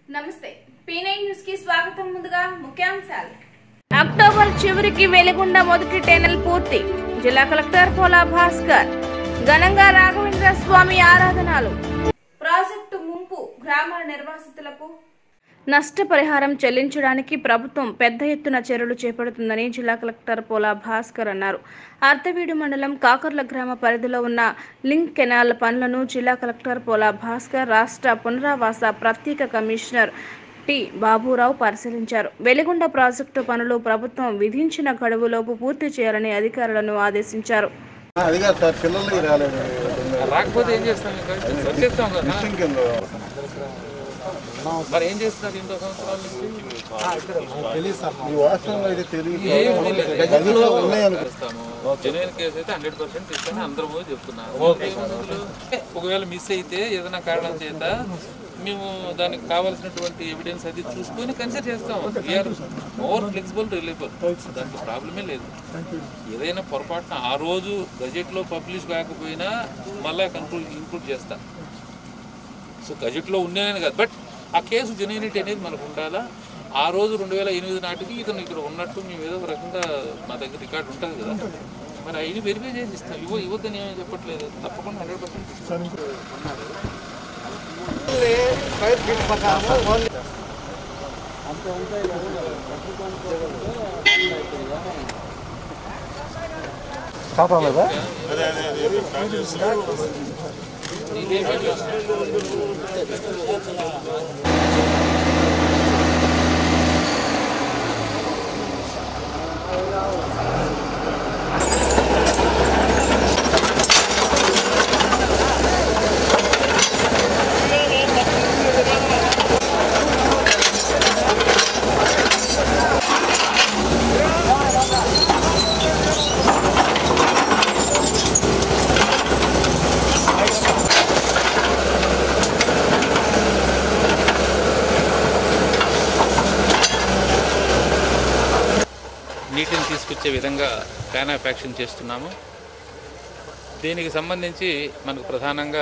నమస్తే పీ9 న్యూస్ కి స్వాగతం ముందుగా ముఖ్యాంశాలు అక్టోబర్ చివరికి వెలుగుండ మొదటి టెనల్ పూర్తి జిల్లా కలెక్టర్ పోలా భాస్కర్ ఘనంగా రాఘవేంద్ర స్వామి ఆరాధనలు ప్రాజెక్టు ముంపు గ్రామాల నిర్వాసితులకు నష్టపరిహారం చెల్లించడానికి ప్రభుత్వం పెద్ద ఎత్తున చర్యలు చేపడుతుందని జిల్లా కలెక్టర్ పోలా భాస్కర్ అన్నారు అర్ధవీడు మండలం కాకర్ల గ్రామ పరిధిలో ఉన్న లింక్ కెనాల్ పనులను జిల్లా కలెక్టర్ పోలా భాస్కర్ రాష్ట్ర పునరావాస ప్రత్యేక కమిషనర్ టి బాబురావు పరిశీలించారు వెలిగొండ ప్రాజెక్టు పనులు ప్రభుత్వం విధించిన గడువులోపు పూర్తి చేయాలని అధికారులను ఆదేశించారు అది కాదు సార్ పిల్లలకి రాలేదు రాకపోతే ఏం చేస్తాం ఇంకా సెర్చ్ చేస్తాం కదా మిషన్ కింద మరి ఏం చేస్తున్నారు ఎన్నో సంవత్సరాల నుంచి ఈ వాస్తవంలో అయితే తెలియదు ఏం తెలియదు. గదిలో ఉన్నాయనుకో చేస్తాము జెన్యున్ కేసు అయితే హండ్రెడ్ పర్సెంట్ ఇస్తాను అందరూ పోయి చెప్తున్నారు ఏముంది? ఒకవేళ మిస్ అయితే ఏదైనా కారణం చేత మేము దానికి కావాల్సినటువంటి ఎవిడెన్స్ అది చూసుకొని కన్సిడర్ చేస్తాం వీఆర్ మోర్ ఫ్లెక్సిబుల్ రిలేబుల్ దాంట్లో ప్రాబ్లమే లేదు ఏదైనా పొరపాటున ఆ రోజు గజెట్లో పబ్లిష్ కాకపోయినా మళ్ళీ కంట్రోల్ ఇంక్లూడ్ చేస్తా సో గజెట్లో ఉన్నాయని కాదు బట్ ఆ కేసు జెన్యునిటీ అనేది మనకు ఉండాలా ఆ రోజు రెండు వేల ఎనిమిది నాటికి ఇతను ఇక్కడ ఉన్నట్టు మేము ఏదో ఒక రకంగా మా దగ్గర రికార్డు ఉంటుంది కదా మరి అయిన వెరిఫై చేసి ఇస్తాం ఇవ్వ ఇవ్వద్దని ఏమీ చెప్పట్లేదు తప్పకుండా హండ్రెడ్ పర్సెంట్ నీటిని తీసుకొచ్చే విధంగా ప్లాన్ ఆఫ్ యాక్షన్ చేస్తున్నాము దీనికి సంబంధించి మనకు ప్రధానంగా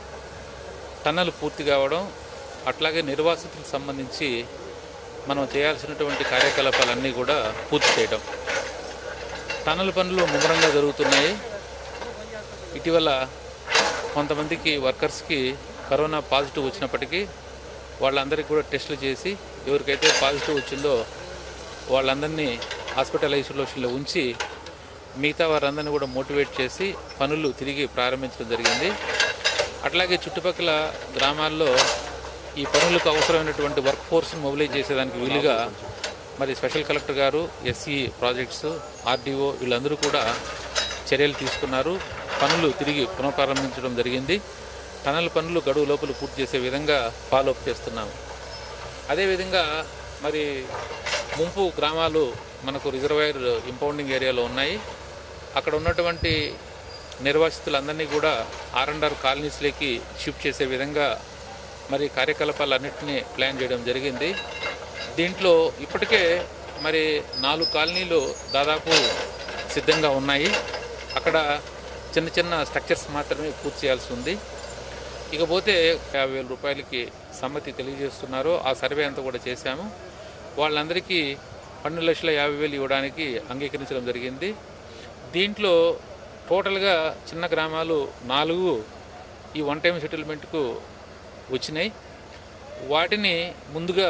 టన్నల్ పూర్తి కావడం అట్లాగే నిర్వాసితులకు సంబంధించి మనం చేయాల్సినటువంటి కార్యకలాపాలన్నీ కూడా పూర్తి చేయడం టన్నల్ పనులు ముమ్మరంగా జరుగుతున్నాయి ఇటీవల కొంతమందికి వర్కర్స్కి కరోనా పాజిటివ్ వచ్చినప్పటికీ వాళ్ళందరికీ కూడా టెస్టులు చేసి ఎవరికైతే పాజిటివ్ వచ్చిందో వాళ్ళందరినీ హాస్పిటల్ ఐసోలేషన్లో ఉంచి మిగతా వారందరినీ కూడా మోటివేట్ చేసి పనులు తిరిగి ప్రారంభించడం జరిగింది అట్లాగే చుట్టుపక్కల గ్రామాల్లో ఈ పనులకు అవసరమైనటువంటి వర్క్ ఫోర్స్ని మొబిలైజ్ చేసేదానికి వీలుగా మరి స్పెషల్ కలెక్టర్ గారు ఎస్సీ ప్రాజెక్ట్స్ ఆర్డీఓ వీళ్ళందరూ కూడా చర్యలు తీసుకున్నారు పనులు తిరిగి పునఃప్రారంభించడం జరిగింది టనల్ పనులు గడువు లోపల పూర్తి చేసే విధంగా ఫాలో అప్ చేస్తున్నాము అదేవిధంగా మరి ముంపు గ్రామాలు మనకు రిజర్వాయర్ ఇంపౌండింగ్ ఏరియాలో ఉన్నాయి అక్కడ ఉన్నటువంటి నిర్వాసితులందరినీ కూడా ఆర్ అండ్ ఆర్ కాలనీస్లోకి షిఫ్ట్ చేసే విధంగా మరి కార్యకలాపాలన్నింటినీ ప్లాన్ చేయడం జరిగింది దీంట్లో ఇప్పటికే మరి నాలుగు కాలనీలు దాదాపు సిద్ధంగా ఉన్నాయి అక్కడ చిన్న చిన్న స్ట్రక్చర్స్ మాత్రమే పూర్తి చేయాల్సి ఉంది ఇకపోతే యాభై వేల రూపాయలకి సమ్మతి తెలియజేస్తున్నారు ఆ సర్వే అంతా కూడా చేశాము వాళ్ళందరికీ పన్నెండు లక్షల యాభై వేలు ఇవ్వడానికి అంగీకరించడం జరిగింది దీంట్లో టోటల్గా చిన్న గ్రామాలు నాలుగు ఈ వన్ టైం సెటిల్మెంట్కు వచ్చినాయి వాటిని ముందుగా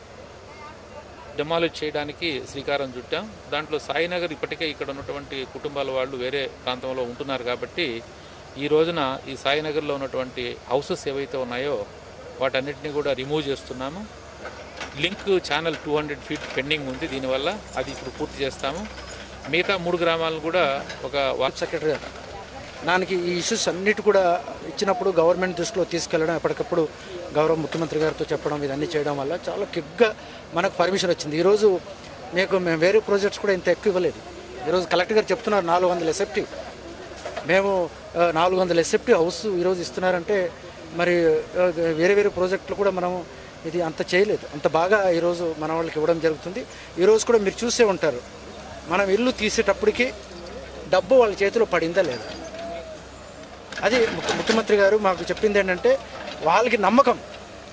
డెమాలిష్ చేయడానికి శ్రీకారం చుట్టాం దాంట్లో సాయినగర్ ఇప్పటికే ఇక్కడ ఉన్నటువంటి కుటుంబాల వాళ్ళు వేరే ప్రాంతంలో ఉంటున్నారు కాబట్టి ఈ రోజున ఈ సాయినగర్లో ఉన్నటువంటి హౌసెస్ ఏవైతే ఉన్నాయో వాటన్నిటిని కూడా రిమూవ్ చేస్తున్నాము link channel two hundred feet pending ఉంది దీనివల్ల అది ఇప్పుడు పూర్తి చేస్తాము మిగతా మూడు గ్రామాలను కూడా ఒక వాట్సాప్ సెక్రటరీ గారు దానికి ఈ ఇష్యూస్ అన్నిటి కూడా ఇచ్చినప్పుడు గవర్నమెంట్ దృష్టిలో తీసుకెళ్ళడం ఎప్పటికప్పుడు గౌరవ ముఖ్యమంత్రి గారితో చెప్పడం ఇవన్నీ చేయడం వల్ల చాలా క్విక్గా మనకు పర్మిషన్ వచ్చింది ఈరోజు మీకు మేము వేరే ప్రాజెక్ట్స్ కూడా ఇంత ఎక్కువ ఇవ్వలేదు ఈరోజు కలెక్టర్ గారు చెప్తున్నారు నాలుగు వందల ఎసెప్టీ మేము ఆ, నాలుగు వందల ఎసెప్టీ హౌస్ ఈరోజు ఇస్తున్నారంటే మరి ఆ, వేరే వేరే ప్రాజెక్టులు కూడా మనం ఇది అంత చేయలేదు అంత బాగా ఈరోజు మన వాళ్ళకి ఇవ్వడం జరుగుతుంది ఈరోజు కూడా మీరు చూసే ఉంటారు మనం ఇల్లు తీసేటప్పటికి డబ్బు వాళ్ళ చేతిలో పడిందా లేదా అది ముఖ్య- ముఖ్యమంత్రి గారు మాకు చెప్పింది ఏంటంటే వాళ్ళకి నమ్మకం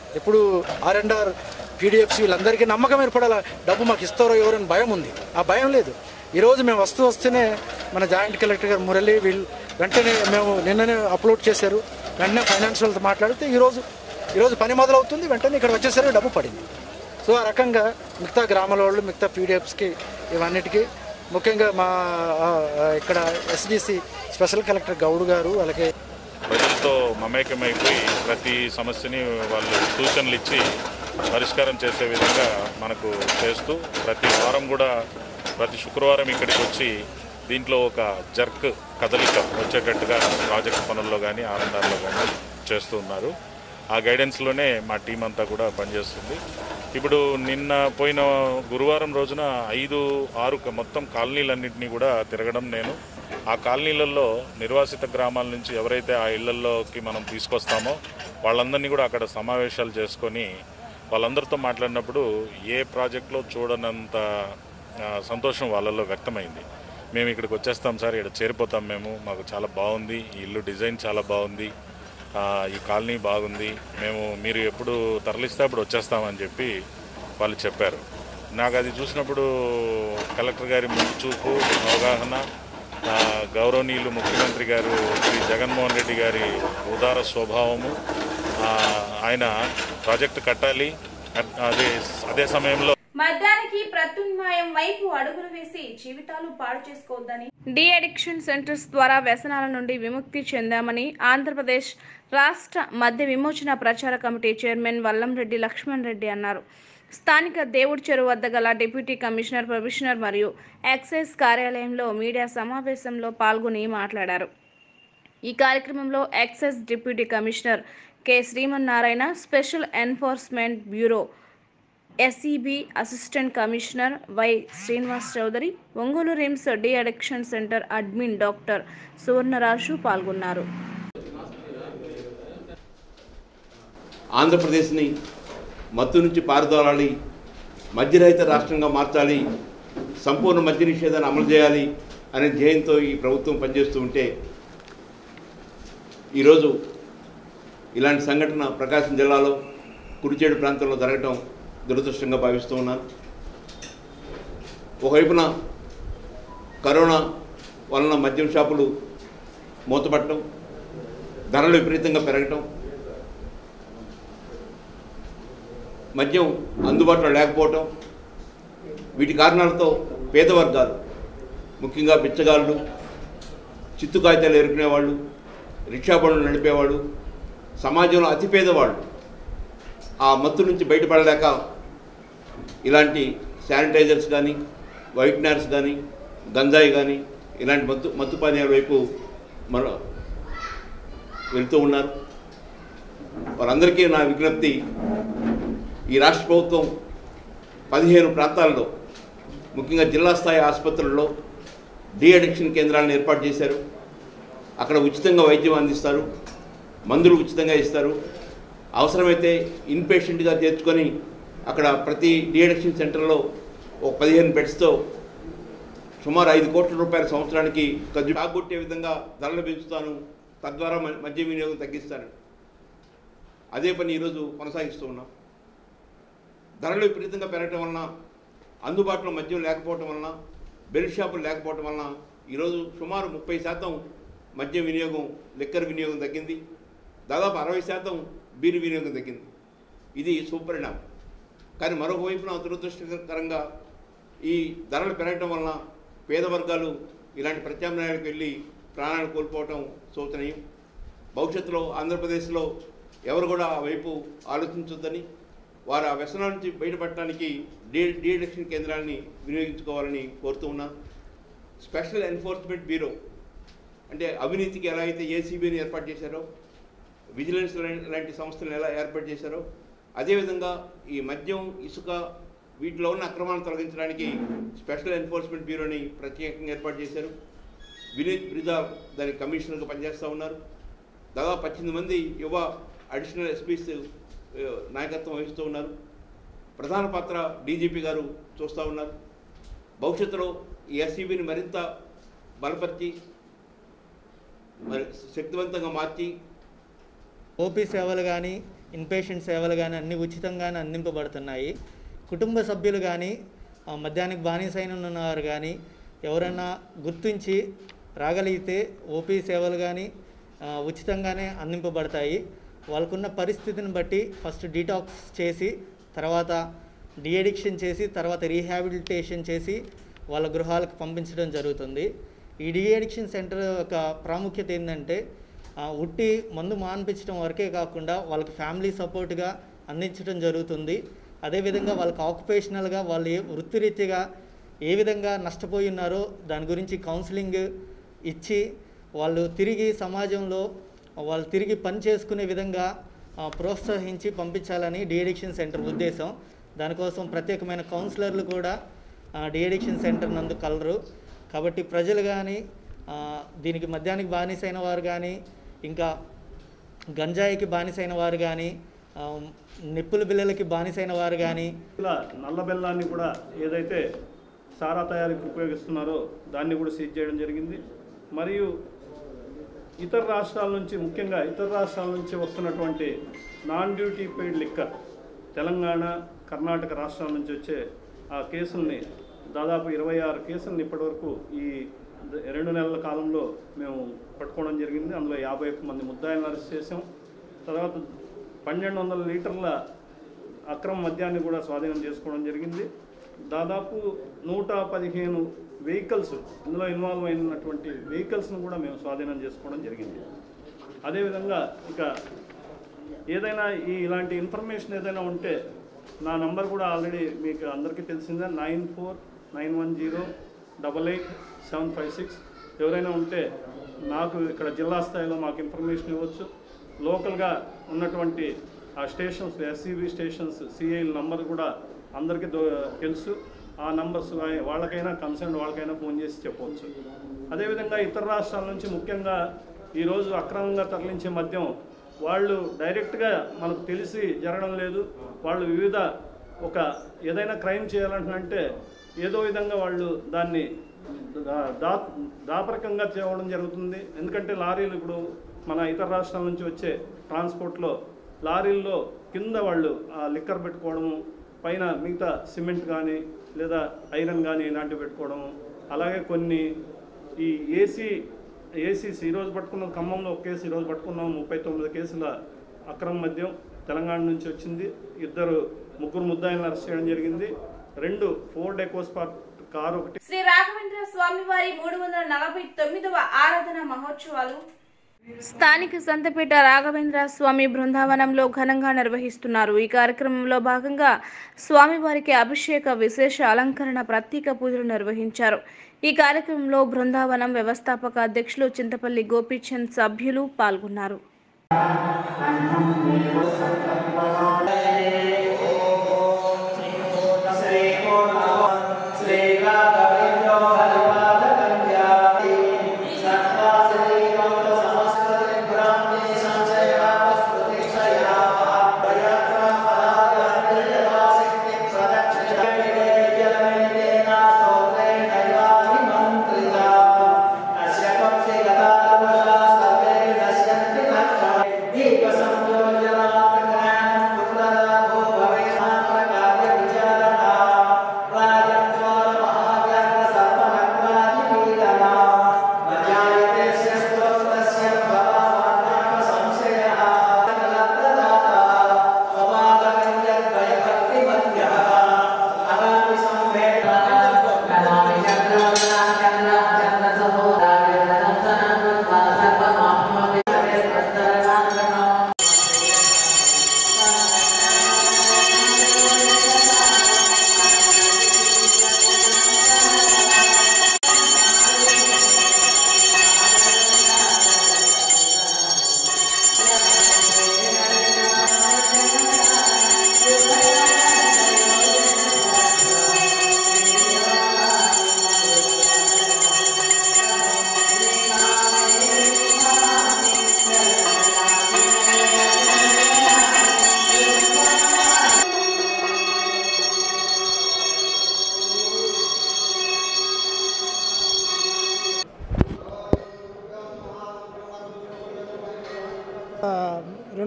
ఇప్పుడు ఆర్ అండ్ ఆర్ పీడిఎఫ్స్ వీళ్ళందరికీ నమ్మకం ఏర్పడాల డబ్బు మాకు ఇస్తారో ఎవరని భయం ఉంది ఆ భయం లేదు ఈరోజు మేము వస్తూ వస్తేనే మన జాయింట్ కలెక్టర్ గారు మురళి వీళ్ళు వెంటనే మేము నిన్ననే అప్లోడ్ చేశారు వెంటనే ఫైనాన్షియల్తో మాట్లాడితే ఈరోజు ఈరోజు పని మొదలవుతుంది వెంటనే ఇక్కడ వచ్చేసరికి డబ్బు పడింది సో ఆ రకంగా మిగతా గ్రామాల వాళ్ళు మిగతా పీడిఎఫ్స్కి ఇవన్నిటికీ ముఖ్యంగా మా ఆ, ఆ, ఇక్కడ ఎస్డిసి స్పెషల్ కలెక్టర్ గౌడ్ గారు అలాగే ప్రజలతో మమేకమైపోయి ప్రతి సమస్యని వాళ్ళు సూచనలు ఇచ్చి పరిష్కారం చేసే విధంగా మనకు చేస్తూ ప్రతి వారం కూడా ప్రతి శుక్రవారం ఇక్కడికి వచ్చి దీంట్లో ఒక జర్క్ కదలిక వచ్చేటట్టుగా ప్రాజెక్ట్ పనుల్లో కానీ ఆనందాల్లో కానీ చేస్తూ ఉన్నారు ఆ గైడెన్స్లోనే మా టీం అంతా కూడా పనిచేస్తుంది ఇప్పుడు నిన్న పోయిన గురువారం రోజున ఐదు ఆరు క- మొత్తం కాలనీలన్నింటినీ కూడా తిరగడం నేను ఆ కాలనీలలో నిర్వాసిత గ్రామాల నుంచి ఎవరైతే ఆ ఇళ్లలోకి మనం తీసుకొస్తామో వాళ్ళందరినీ కూడా అక్కడ సమావేశాలు చేసుకొని వాళ్ళందరితో మాట్లాడినప్పుడు ఏ ప్రాజెక్ట్లో చూడనంత ఆ, సంతోషం వాళ్ళల్లో వ్యక్తమైంది మేము ఇక్కడికి వచ్చేస్తాం సార్ ఇక్కడ చేరిపోతాం మేము మాకు చాలా బాగుంది ఈ ఇల్లు డిజైన్ చాలా బాగుంది ఆ, ఈ కాలనీ బాగుంది మేము మీరు ఎప్పుడు తరలిస్తే అప్పుడు వచ్చేస్తామని చెప్పి వాళ్ళు చెప్పారు నాకు అది చూసినప్పుడు కలెక్టర్ గారి ముందు చూపు అవగాహన ఆ, గౌరవనీయులు ముఖ్యమంత్రి గారు శ్రీ జగన్మోహన్ రెడ్డి గారి ఉదార స్వభావము ఆ, ఆయన ప్రాజెక్టు కట్టాలి అట్- అదే అదే సమయంలో మద్యానికి ప్రత్యామ్నాయం వైపు అడుగులు వేసి జీవితాలు పాడు చేసుకోవద్దని డి అడిక్షన్ సెంటర్స్ ద్వారా వ్యసనాల నుండి విముక్తి చెందామని ఆంధ్రప్రదేశ్ రాష్ట్ర మద్య విమోచన ప్రచార కమిటీ చైర్మన్ వల్లంరెడ్డి లక్ష్మణ్ రెడ్డి అన్నారు స్థానిక దేవుడి చెరువు వద్ద గల డిప్యూటీ కమిషనర్ ప్రొఫెషనర్ మరియు ఎక్సైజ్ కార్యాలయంలో మీడియా సమావేశంలో పాల్గొని మాట్లాడారు ఈ కార్యక్రమంలో excise deputy commissioner K Srimannarayana special enforcement bureau SEB assistant commissioner Y Srinivas Chowdary Ongole RIMS de addiction centre admin doctor Suvarnaraju పాల్గొన్నారు ఆంధ్రప్రదేశ్ని మత్తు నుంచి పారదోలాలి మద్యరహిత రాష్ట్రంగా మార్చాలి సంపూర్ణ మద్య నిషేధాన్ని అమలు చేయాలి అనే ధ్యేయంతో ఈ ప్రభుత్వం పనిచేస్తూ ఉంటే ఈరోజు ఇలాంటి సంఘటన ప్రకాశం జిల్లాలో కుడిచేడు ప్రాంతంలో జరగటం దురదృష్టంగా భావిస్తూ ఉన్నాను ఒకవైపున కరోనా వలన మద్యం షాపులు మూతపడటం ధరలు విపరీతంగా పెరగటం మద్యం అందుబాటులో లేకపోవటం వీటి కారణాలతో పేద వర్గాలు ముఖ్యంగా బిచ్చగాళ్ళు చిత్తు కాగితాలు ఎరుకునేవాళ్ళు రిక్షా బండ్లు నడిపేవాళ్ళు సమాజంలో అతి పేదవాళ్ళు ఆ మత్తు నుంచి బయటపడలేక ఇలాంటి శానిటైజర్స్ కానీ వైట్నర్స్ కానీ గంజాయి కానీ ఇలాంటి మత్తు మత్తు పానీయాల వైపు మన వెళ్తూ ఉన్నారు వారందరికీ నా విజ్ఞప్తి ఈ రాష్ట్ర ప్రభుత్వం పదిహేను ప్రాంతాల్లో ముఖ్యంగా జిల్లా స్థాయి ఆసుపత్రుల్లో డీ అడిక్షన్ కేంద్రాలను ఏర్పాటు చేశారు అక్కడ ఉచితంగా వైద్యం అందిస్తారు మందులు ఉచితంగా ఇస్తారు అవసరమైతే ఇన్పేషెంట్గా చేర్చుకొని అక్కడ ప్రతి డీ అడిక్షన్ సెంటర్లో ఒక పదిహేను బెడ్స్తో సుమారు ఐదు కోట్ల రూపాయల సంవత్సరానికి ఖర్చు కాగొట్టే విధంగా ధరలు పెంచుతాను తద్వారా మ- మద్య వినియోగం తగ్గిస్తాను అదే పని ఈరోజు కొనసాగిస్తూ ఉన్నాం ధరలు విపరీతంగా పెరగటం వలన అందుబాటులో మద్యం లేకపోవటం వలన బెల్ట్ షాపులు లేకపోవటం వలన ఈరోజు సుమారు ముప్పై శాతం మద్యం వినియోగం లిక్కర్ వినియోగం తగ్గింది దాదాపు అరవై శాతం బీరు వినియోగం తగ్గింది ఇది సుపరిణామం కానీ మరొక వైపున దురదృష్టకరంగా ఈ ధరలు పెరగటం వలన పేద వర్గాలు ఇలాంటి ప్రత్యామ్నాయాలకు వెళ్ళి ప్రాణాలు కోల్పోవటం శోచనీయం భవిష్యత్తులో ఆంధ్రప్రదేశ్లో ఎవరు కూడా ఆ వైపు ఆలోచించొద్దని వారు ఆ వ్యసనాల నుంచి బయటపడటానికి డీ డీ అడిక్షన్ కేంద్రాలని వినియోగించుకోవాలని కోరుతూ ఉన్నాను స్పెషల్ ఎన్ఫోర్స్మెంట్ బ్యూరో అంటే అవినీతికి ఎలా అయితే ఏసీబీని ఏర్పాటు చేశారో విజిలెన్స్ లాంటి- లాంటి సంస్థలను ఎలా ఏర్పాటు చేశారో అదేవిధంగా ఈ మద్యం ఇసుక వీటిలో ఉన్న అక్రమాలను తొలగించడానికి స్పెషల్ ఎన్ఫోర్స్మెంట్ బ్యూరోని ప్రత్యేకంగా ఏర్పాటు చేశారు వినీత్ బ్రిజాల్ దాని కమిషనర్గా పనిచేస్తూ ఉన్నారు దాదాపు పద్దెనిమిది మంది యువ అడిషనల్ ఎస్పీస్ ఆ, నాయకత్వం వహిస్తూ ఉన్నారు ప్రధాన పాత్ర డీజీపీ గారు చూస్తూ ఉన్నారు భవిష్యత్తులో ఈ ఎస్సీబీని మరింత బలపరిచి మరి శక్తివంతంగా మార్చి ఓపీ సేవలు కానీ ఇన్పేషెంట్ సేవలు కానీ అన్ని ఉచితంగానే అందింపబడుతున్నాయి కుటుంబ సభ్యులు కానీ ఆ, మద్యానికి బానిసైన ఉన్నవారు కానీ ఎవరైనా గుర్తించి రాగలిగితే ఓపీ సేవలు కానీ ఆ, ఉచితంగానే అందింపబడతాయి వాళ్ళకున్న పరిస్థితిని బట్టి ఫస్ట్ డీటాక్స్ చేసి తర్వాత డిఎడిక్షన్ చేసి తర్వాత రీహాబిలిటేషన్ చేసి వాళ్ళ గృహాలకు పంపించడం జరుగుతుంది ఈ డిఎడిక్షన్ సెంటర్ యొక్క ప్రాముఖ్యత ఏంటంటే ఆ, ఉట్టి మందు మాన్పించడం వరకే కాకుండా వాళ్ళకి ఫ్యామిలీ సపోర్ట్గా అందించడం జరుగుతుంది అదేవిధంగా వాళ్ళకి ఆక్యుపేషనల్గా వాళ్ళు ఏ వృత్తిరీత్యగా ఏ విధంగా నష్టపోయి ఉన్నారో దాని గురించి కౌన్సిలింగ్ ఇచ్చి వాళ్ళు తిరిగి సమాజంలో వాళ్ళు తిరిగి పని చేసుకునే విధంగా ఆ, ప్రోత్సహించి పంపించాలని డిఎడిక్షన్ సెంటర్ ఉద్దేశం దానికోసం ప్రత్యేకమైన కౌన్సిలర్లు కూడా డిఎడిక్షన్ సెంటర్ నందు కలరు కాబట్టి ప్రజలు కానీ దీనికి మద్యానికి బానిసైన వారు కానీ ఇంకా గంజాయికి బానిసైన వారు కానీ ఆ, నిప్పుల బిల్లలకి బానిసైన వారు కానీ ఇలా నల్ల బెల్లాన్ని కూడా ఏదైతే సారా తయారీకి ఉపయోగిస్తున్నారో దాన్ని కూడా సీజ్ చేయడం జరిగింది మరియు ఇతర రాష్ట్రాల నుంచి ముఖ్యంగా ఇతర రాష్ట్రాల నుంచి వస్తున్నటువంటి non duty paid liquor Telangana Karnataka రాష్ట్రాల నుంచి వచ్చే ఆ కేసుల్ని దాదాపు ఇరవై ఆరు కేసుల్ని ఇప్పటివరకు ఈ ద- రెండు నెలల కాలంలో మేము పట్టుకోవడం జరిగింది అందులో యాభై ఒక్క మంది ముద్దాయిలను అరెస్ట్ చేసాం తర్వాత పన్నెండు వందల లీటర్ల అక్రమ మద్యాన్ని కూడా స్వాధీనం చేసుకోవడం జరిగింది దాదాపు నూట పదిహేను వెహికల్స్ ఇందులో ఇన్వాల్వ్ అయినటువంటి వెహికల్స్ను కూడా మేము స్వాధీనం చేసుకోవడం జరిగింది అదేవిధంగా ఇక ఏదైనా ఈ ఇలాంటి ఇన్ఫర్మేషన్ ఏదైనా ఉంటే నా నంబర్ కూడా ఆల్రెడీ మీకు అందరికీ తెలిసిందే nine four nine one zero double eight seven five six ఎవరైనా ఉంటే నాకు ఇక్కడ జిల్లా స్థాయిలో మాకు ఇన్ఫర్మేషన్ ఇవ్వచ్చు లోకల్గా ఉన్నటువంటి ఆ స్టేషన్స్ ఎస్సీబీ స్టేషన్స్ సిఐల నంబర్ కూడా అందరికీ దో తెలుసు ఆ నంబర్స్ వాళ్ళకైనా కన్సర్న్ వాళ్ళకైనా ఫోన్ చేసి చెప్పవచ్చు అదేవిధంగా ఇతర రాష్ట్రాల నుంచి ముఖ్యంగా ఈరోజు అక్రమంగా తరలించే మద్యం వాళ్ళు డైరెక్ట్గా మనకు తెలిసి జరగడం లేదు వాళ్ళు వివిధ ఒక ఏదైనా క్రైమ్ చేయాలంటే ఏదో విధంగా వాళ్ళు దాన్ని దా- దా దాపరికంగా చేయడం జరుగుతుంది ఎందుకంటే లారీలు ఇప్పుడు మన ఇతర రాష్ట్రాల నుంచి వచ్చే ట్రాన్స్పోర్ట్లో లారీల్లో కింద వాళ్ళు ఆ లిక్కర్ పెట్టుకోవడము పైన మిగతా సిమెంట్ కానీ లేదా ఐరన్ కానీ ఇలాంటివి పెట్టుకోవడము అలాగే కొన్ని ఈ ఏసీ ఏసీస్ ఈరోజు పట్టుకున్నాం ఖమ్మంలో ఒక కేసు ఈరోజు పట్టుకున్నాం ముప్పై తొమ్మిది కేసుల అక్రమ మద్యం తెలంగాణ నుంచి వచ్చింది ఇద్దరు ముగ్గురు ముద్దాయిలను అరెస్ట్ చేయడం జరిగింది రెండు ఫోర్డ్ ఎకోస్పార్ట్ కారు ఒకటి శ్రీ రాఘవేంద్ర స్వామివారి మూడు వందల నలభై తొమ్మిదవ ఆరాధన మహోత్సవాలు స్థానిక సంతపేట రాఘవేంద్ర స్వామి బృందావనంలో ఘనంగా నిర్వహిస్తున్నారు ఈ కార్యక్రమంలో భాగంగా స్వామివారికి అభిషేక విశేష అలంకరణ ప్రత్యేక పూజలు నిర్వహించారు ఈ కార్యక్రమంలో బృందావనం వ్యవస్థాపక అధ్యక్షులు చింతపల్లి గోపీచంద్ సభ్యులు పాల్గొన్నారు దీప సంయోజన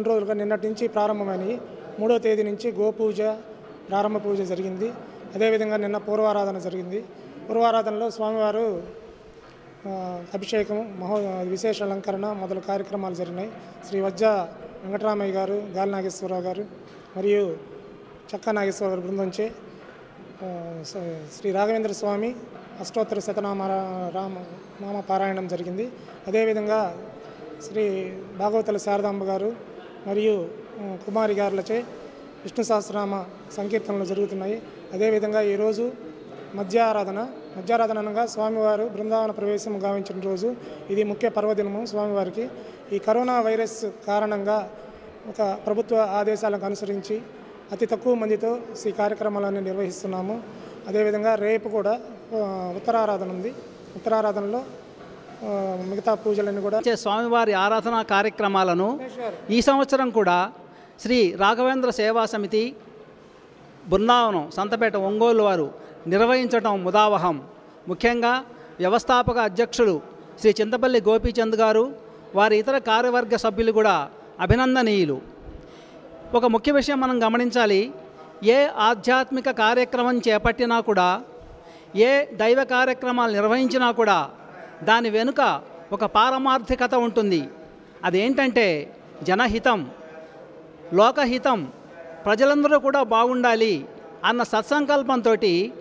రెండు రోజులుగా నిన్నటి నుంచి ప్రారంభమైనవి మూడో తేదీ నుంచి గోపూజ ప్రారంభ పూజ జరిగింది అదేవిధంగా నిన్న పూర్వారాధన జరిగింది పూర్వారాధనలో స్వామివారు ఆ, అభిషేకం మహో విశేష అలంకరణ మొదలు కార్యక్రమాలు జరిగినాయి శ్రీ వజ్జ వెంకటరామయ్య గారు గాలి నాగేశ్వరరావు గారు మరియు చక్కా నాగేశ్వర గారి బృందంచే ఆ, స- శ్రీ రాఘవేంద్ర స్వామి అష్టోత్తర శతనామ రా- రామ నామ పారాయణం జరిగింది అదేవిధంగా శ్రీ భాగవతుల శారదాంబ గారు మరియు ఆ, కుమారి గారులచే విష్ణు సహస్రనామ సంకీర్తనలు జరుగుతున్నాయి అదేవిధంగా ఈరోజు మధ్యారాధన మధ్యారాధన అనగా స్వామివారు బృందావన ప్రవేశం గావించిన రోజు ఇది ముఖ్య పర్వదినము స్వామివారికి ఈ కరోనా వైరస్ కారణంగా ఒక ప్రభుత్వ ఆదేశాలకు అనుసరించి అతి తక్కువ మందితో ఈ కార్యక్రమాలన్నీ నిర్వహిస్తున్నాము అదేవిధంగా రేపు కూడా ఆ, ఉత్తరారాధన ఉంది ఉత్తరారాధనలో ఆ, మిగతా పూజలన్నీ కూడా వచ్చే స్వామివారి ఆరాధనా కార్యక్రమాలను ఈ సంవత్సరం కూడా శ్రీ రాఘవేంద్ర సేవా సమితి బృందావనం సంతపేట ఒంగోలు వారు నిర్వహించటం ముదావహం ముఖ్యంగా వ్యవస్థాపక అధ్యక్షులు శ్రీ చింతపల్లి గోపీచంద్ గారు వారి ఇతర కార్యవర్గ సభ్యులు కూడా అభినందనీయులు ఒక ముఖ్య విషయం మనం గమనించాలి ఏ ఆధ్యాత్మిక కార్యక్రమం చేపట్టినా కూడా ఏ దైవ కార్యక్రమాలు నిర్వహించినా కూడా దాని వెనుక ఒక పారమార్థికత ఉంటుంది అదేంటంటే జనహితం లోకహితం ప్రజలందరూ కూడా బాగుండాలి అన్న సత్సంకల్పంతో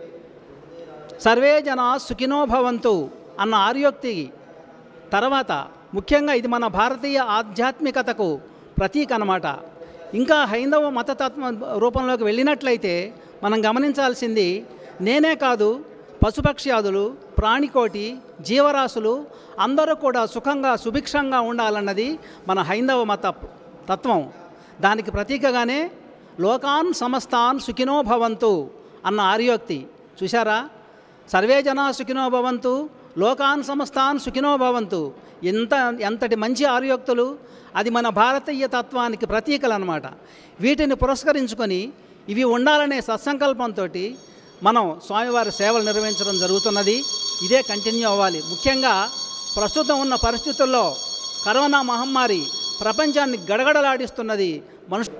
సర్వే జన సుఖినో భవంతు అన్న ఆర్యోక్తి తర్వాత ముఖ్యంగా ఇది మన భారతీయ ఆధ్యాత్మికతకు ప్రతీక అన్నమాట ఇంకా హైందవ మతతత్వ రూపంలోకి వెళ్ళినట్లయితే మనం గమనించాల్సింది నేనే కాదు పశుపక్ష్యాదులు ప్రాణికోటి జీవరాశులు అందరూ కూడా సుఖంగా సుభిక్షంగా ఉండాలన్నది మన హైందవ మత తత్వం దానికి ప్రతీకగానే లోకాన్ సమస్తాన్ సుఖినో భవంతు అన్న ఆర్యోక్తి చూశారా సర్వే జనా సుఖినో భవంతు లోకాన్ సమస్తాన్ సుఖినో భవంతు ఎంత ఎంతటి మంచి ఆర్యోక్తులు అది మన భారతీయ తత్వానికి ప్రతీకలు అన్నమాట వీటిని పురస్కరించుకొని ఇవి ఉండాలనే సత్సంకల్పంతో మనం స్వామివారి సేవలు నిర్వహించడం జరుగుతున్నది ఇదే కంటిన్యూ అవ్వాలి ముఖ్యంగా ప్రస్తుతం ఉన్న పరిస్థితుల్లో కరోనా మహమ్మారి ప్రపంచాన్ని గడగడలాడిస్తున్నది మనుషు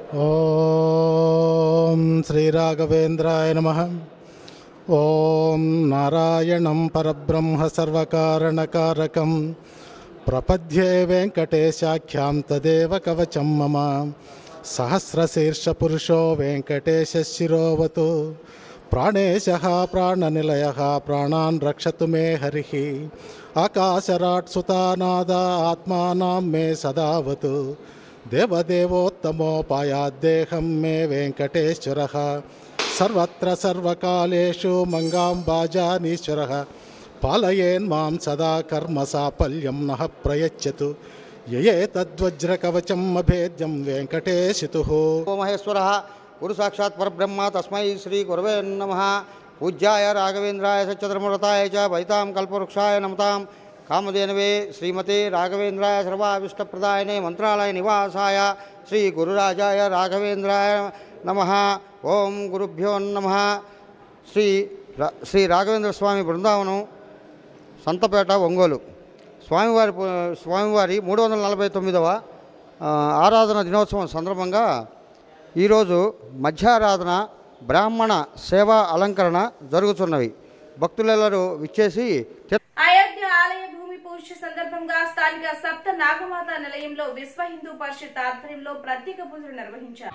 ఓం శ్రీరాఘవేంద్రాయ నమ ఓం నారాయణం పరబ్రహ్మ సర్వకారణకారకం ప్రపద్యే వెంకటేశాఖ్యాం తదేవ కవచం మమ సహస్రశీర్షపురుషో వెంకటేశ శిరోవతు ప్రాణేశ ప్రాణనిలయ ప్రాణాన్ రక్షతు మే హరి ఆకాశరాట్ సుతానాద ఆత్మానాం మే సదావతు దేవదేవోత్తమోపాయాద్దేహం మే వెంకటేశ్వర సర్వత్ర సర్వకాలేషు మంగాంబాజానీశ్వర పాలయేన్ మాం సదా కర్మ సాఫల్యం నః ప్రయచ్చతు యయే తద్వజ్రకవచం అభేద్యం వెంకటేశితు మహేశ్వర గురు సాక్షాత్ పరబ్రహ్మ తస్మై శ్రీ గురవే నమ పూజ్యాయ రాఘవేంద్రాయ సత్యధర్మవ్రతాయ చ వైతాం కల్పవృక్షాయ నమతాం కామధేనవే శ్రీమతే రాఘవేంద్రాయ సర్వాభిష్టప్రదాయనే మంత్రాలయ నివాసాయ శ్రీ గురురాజాయ రాఘవేంద్రాయ నమ ఓం గురుభ్యో నమ శ్రీ రా- శ్రీ రాఘవేంద్ర స్వామి బృందావనం సంతపేట ఒంగోలు స్వామివారి పు- స్వామివారి మూడు వందల నలభై తొమ్మిదవ ఆ, ఆరాధన దినోత్సవం సందర్భంగా ఈరోజు మధ్యారాధన బ్రాహ్మణ సేవా అలంకరణ జరుగుతున్నవి భక్తులెల్లరూ విచ్చేసి తి- అయోధ్య ఆలయ భూమి పూజ సందర్భంగా స్థానిక సప్త నాగమాత నిలయంలో విశ్వ హిందూ పరిషత్ ఆధ్వర్యంలో ప్రత్యేక పూజలు నిర్వహించారు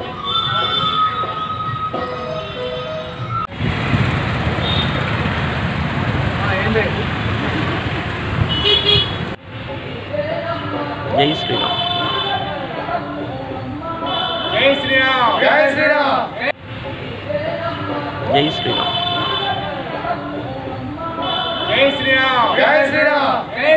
జై శ్రీరామ్ జై శ్రీరామ్ జై శ్రీరామ్ జై శ్రీరామ్ జై శ్రీరామ్ జై శ్రీరామ్ జై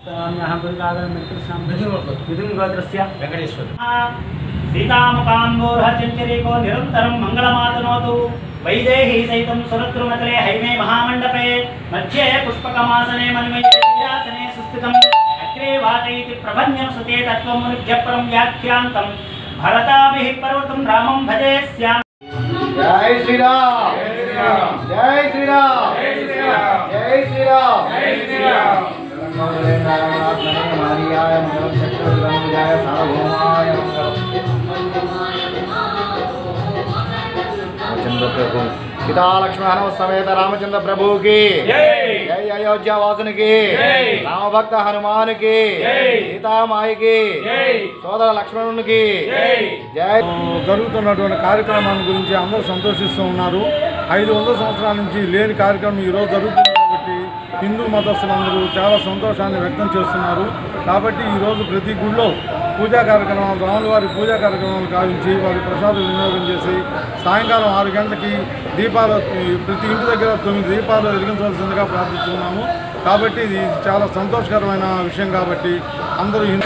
సీతాముఖాంబోర్హచంచరీకో నిరంతరం మంగళమాతనోతు వైదేహీ సైతం సురద్రుమతలే హైమే మహామండపే మధ్యే పుష్పకమాసనే మన్మయాసనే సుస్థితం అగ్రే వాచయితి ప్రభన్యం సుతే తత్వమునిభ్యపరం వ్యాఖ్యాంతం భరతాభిః పర్వతం రామం భజే స్యాం జై శ్రీరామ్ జై శ్రీరామ్ జై శ్రీరామ్ జై శ్రీరామ్ జై శ్రీరామ్ మారియాయ మంగళం చక్రవర్తి సార్వభౌమాయ మంగళం రామచంద్ర ప్రభు పితా లక్ష్మణ సమేత రామచంద్ర ప్రభుకి జై అయోధ్య వాసునికి రామభక్త హనుమానికి సీతామాయికి సోదర లక్ష్మణునికి జై జరుగుతున్నటువంటి కార్యక్రమాన్ని గురించి అందరూ సంతోషిస్తూ ఉన్నారు ఐదు వందల సంవత్సరాల నుంచి లేని కార్యక్రమం ఈరోజు జరుగుతుంది కాబట్టి హిందూ మతస్థులందరూ చాలా సంతోషాన్ని వ్యక్తం చేస్తున్నారు కాబట్టి ఈరోజు ప్రతి గుళ్ళో పూజా కార్యక్రమాలు రాముల వారి పూజా కార్యక్రమాలు కావించి వారి ప్రసాద వినియోగం చేసి సాయంకాలం ఆరు గంటలకి దీపాలు ఈ ప్రతి ఇంటి దగ్గర తొమ్మిది దీపాలు వెలిగించవలసిందిగా ప్రార్థిస్తున్నాము కాబట్టి ఇది చాలా సంతోషకరమైన విషయం కాబట్టి అందరూ హిందూ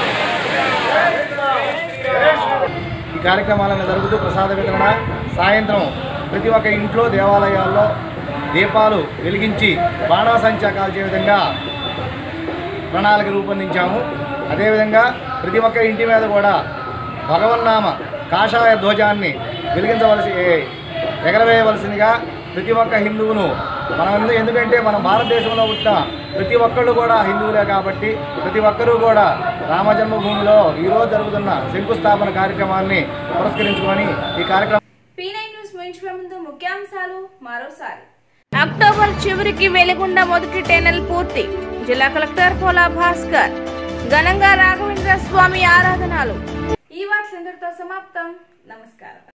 ఈ కార్యక్రమాలను జరుగుతూ ప్రసాద వితరణ సాయంత్రం ప్రతి ఒక్క ఇంట్లో దేవాలయాల్లో దీపాలు వెలిగించి బాణాసంచా కాల్చే విధంగా ప్రణాళిక రూపొందించాము అదేవిధంగా ప్రతి ఒక్క ఇంటి మీద కూడా భగవన్నామ కాషాయ ధ్వజాన్ని వెలిగించవలసి ఎగరవేయవలసిందిగా ప్రతి ఒక్క హిందువును మనం ఎందు- ఎందుకంటే మన భారతదేశంలో పుట్టిన ప్రతి ఒక్కళ్ళు కూడా హిందువులే కాబట్టి ప్రతి ఒక్కరూ కూడా రామజన్మభూమిలో ఈరోజు జరుగుతున్న శంకుస్థాపన కార్యక్రమాన్ని పురస్కరించుకొని ఈ కార్యక్రమం పీ నైన్ న్యూస్ ముగించే ముందు ముఖ్యాంశాలు మరోసారి అక్టోబర్ చివరికి వెలుగుండ మొదటి టెనల్ పూర్తి జిల్లా కలెక్టర్ పోలా భాస్కర్ ఘనంగా రాఘవేంద్ర స్వామి ఆరాధనలు ఈ వార్తలు ఇంతటితో సమాప్తం నమస్కారం